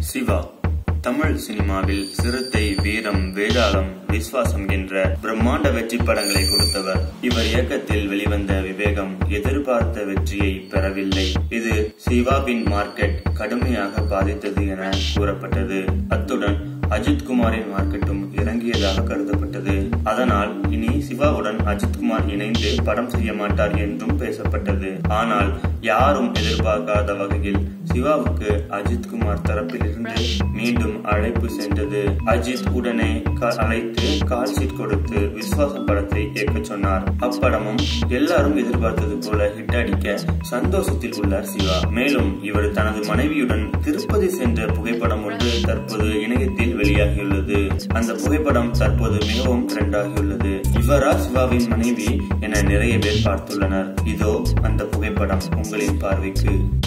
சிவா தமிழ் சினிமாவில் சிறுத்தை வீரம் வேதாளம் விஸ்வாசம் என்ற பிரம்மாண்ட வெற்றி படங்களை கொடுத்தவர் இவர் இயக்கத்தில் வெளிவந்த விவேகம் எதிர்பார்த்த வெற்றியை பெறவில்லை இது சிவாவின் மார்க்கெட் கடுமையாக பாதித்தது என கூறப்பட்டது அத்துடன் அஜித் குமாரின் மார்க்கெட்டும் இறங்கியதாக கருதப்பட்டது அதனால் இனி சிவாவுடன் அஜித் குமார் இணைந்து படம் செய்ய மாட்டார் என்றும் பேசப்பட்டது ஆனால் யாரும் எதிர்பார்க்காத வகையில் சிவாவுக்கு அஜித் குமார் தரப்பிலிருந்து மீண்டும் அழைப்பு சென்றது அஜித் உடனே அழைத்து கால் ஷீட் கொடுத்து விஸ்வாசம் படத்தை இயக்க சொன்னார் அப்படமும் எல்லாரும் எதிர்பார்த்தது போல ஹிட் அடிக்க சந்தோஷத்தில் உள்ளார் சிவா மேலும் இவர் தனது மனைவியுடன் திருப்பதி சென்ற புகைப்படம் ஒன்று தற்போது இணையத்தில் வெளியாகியுள்ளது அந்த புகைப்படம் தற்போது மிகவும் ட்ரெண்ட் ஆகியுள்ளது இவரா சிவாவின் மனைவி என நிறைய பேர் பார்த்துள்ளனர் இதோ அந்த புகைப்படம் உங்களின் பார்வைக்கு